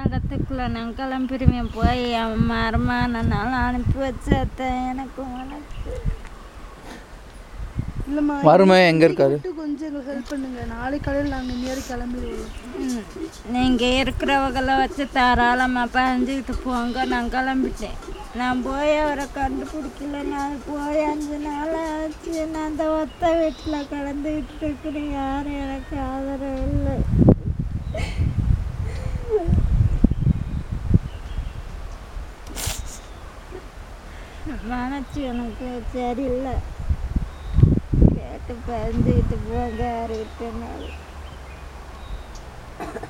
மாதத்துக்குள்ளே நான் கிளம்பிடுவேன் போய் என் மருமானாலும் அனுப்பி வச்சாத்தான் எனக்கு உனக்கு இல்லைம்மா மருமகன் எங்க இருக்காரு மட்டும் கொஞ்சம் எங்களுக்கு ஹெல்ப் பண்ணுங்க நாளைக்கு காலையில் நாங்கள் இன்னொரு கிளம்பிடுவோம் நீங்கள் இருக்கிறவங்கள வச்சு தாராளமாக பயந்துக்கிட்டு போங்க நான் கிளம்பிட்டேன் நான் போய் அவரை கண்டுபிடிக்கல நான் போய் அஞ்சு நாள் ஆச்சு நான் அந்த ஒத்த வீட்டில் கலந்துக்கிட்டு இருக்கிறேன் யாரும் எனக்கு ஆதரவு இல்லை மனசு எனக்கு சரியில்லை கேட்டு பயந்துக்கிட்டு போங்க யாருக்கிட்டனாலும்